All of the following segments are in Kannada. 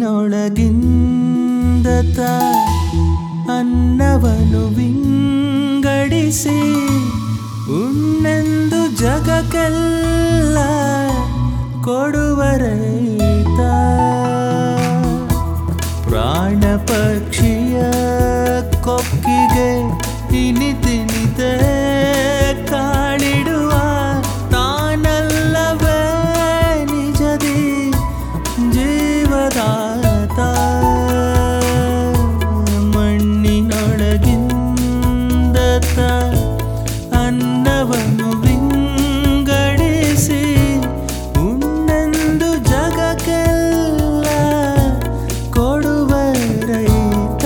ಮಣ್ಣಿನೊಳಗಿಂದ ತಾ ಅನ್ನವನ್ನು ವಿಂಗಡಿಸಿ ಉಣ್ಣೆಂದು ಜಗಕ್ಕೆಲ್ಲ ಕೊಡುವ ರೈತ ಪ್ರಾಣ ಪಕ್ಷಿಯ ಕೊಕ್ಕಿಗೆ ಇನಿತಿನಿತೆ ಕಾಳಿಡುವ ತಾನಲ್ಲವೇ ನಿಜದಿ ಜೀವದಾತ ಮಣ್ಣಿನೊಳಗಿಂದ ತ ಅನ್ನವನ್ನು ವಿಂಗಡಿಸಿ ಉಣ್ಣೆಂದು ಜಗಕ್ಕೆಲ್ಲ ಕೊಡುವ ರೈತ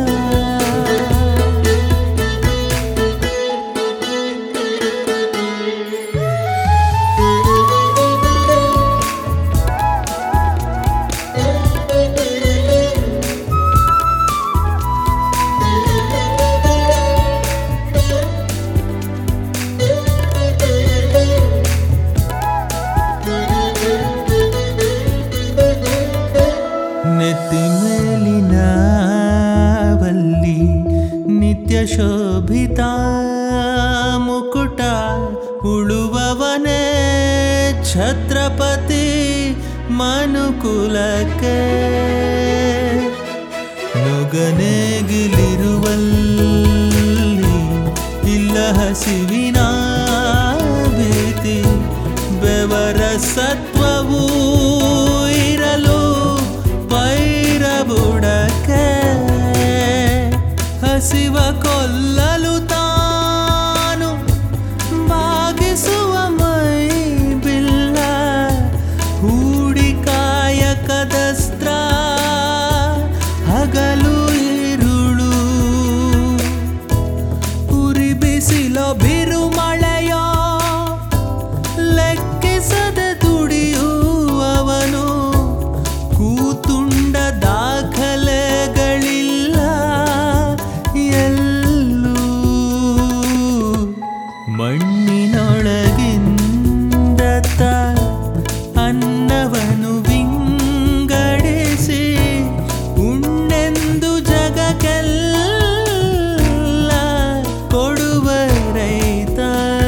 ನೆತ್ತಿ ಮೇಲಿನ ಬಲ್ಲಿ ನಿತ್ಯ ಶೋಭಿತ ಮುಕುಟ ಉಳುವವನೇ ಛತ್ರಪತಿ ಮನುಕುಲಕ್ಕೆ ನುಗನೆಗಿಲಿರುವಲ್ಲಿ ಇಲ್ಲ ಹಸಿವಿನ ಭೀತಿ ಬೆವರ ಸತ್ವವೂ ಇರಲು ಪೈರ ಬುಡಕ್ಕೆ ಹಸಿವ ಕೊಲ್ಲಲು ತಾನು ಬಾಗಿಸುವ ಮೈ ಬಿಲ್ಲ ಹೂಡಿ ಕಾಯಕದಸ್ತ್ರ ಹಗಲು ಇರುಳು ಉರಿ ಬಿಸಿಲೋ ಬಿರುಮಳೆಯೋ ಲೆಕ್ಕಿಸದೆ ದುಡಿಯುವವನು ಕೂತುಂಡ ದಾಖಲೆಗಳಿಲ್ಲ ಎಲ್ಲೂ ಮಣ್ಣಿನೊಳಗಿಂದ ತ ಅನ್ನವನ್ನು ವಿಂಗಡಿಸಿ ಉಣ್ಣೆಂದು ಜಗಕ್ಕೆಲ್ಲ ಕೊಡುವ ರೈತ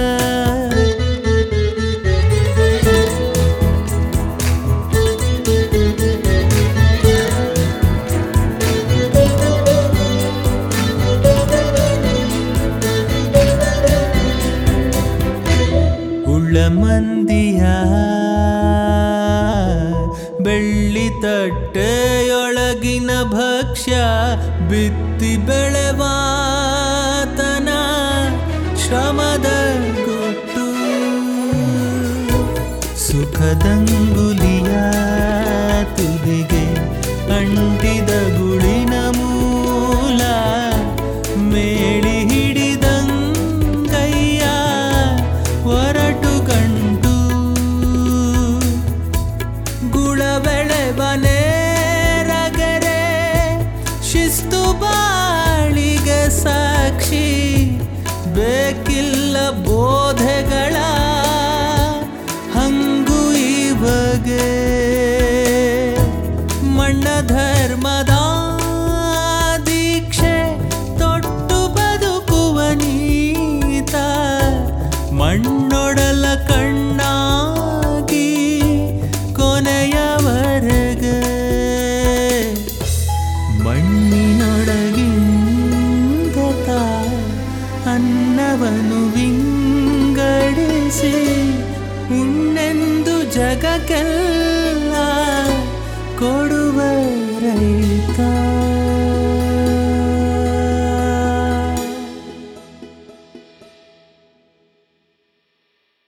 ಉಳ್ಳ ಮಂದಿಯ ಬೆಳ್ಳಿ ತಟ್ಟೆಯೊಳಗಿನ ಭಕ್ಷ್ಯ ಬಿತ್ತಿ ಬೆಳೆವಾತನ ಶ್ರಮದ ಗುಟ್ಟು ಸುಖದಂಗುಲಿಯ ತುದಿಗೆ ಅಂಟಿದ ಗುಳಿನ ಮೂಲ ಮೇಳಿ ಹಿಡಿದಂಗಯ್ಯ ಹೊರಟು ಕಂಡು ಗುಳ ಬೆಳೆಬನೆ ರಗರೆ ಶಿಸ್ತು ಬಾಳಿಗೆ ಸಾಕ್ಷಿ ಬೇಕಿಲ್ಲ ಬೋಧೆಗಳ ಹಂಗು ಈ ಬಗೆ ಮಣ್ಣ ಧರ್ಮದ ದೀಕ್ಷೆ ತೊಟ್ಟು ಬದುಕುವ ನೀತ ಮಣ್ಣೊಡಲ ಕಣ್ಣಾಗಿ ಕೊನೆಯವರೆಗೆ ಮಣ್ಣಿನೊಳಗಿಂದ ತಾ ಅನ್ನವನ್ನು ವಿಂಗಡಿಸಿ ಉಣ್ಣೆಂದು ಜಗಕ್ಕೆಲ್ಲ ಕೊಡುವ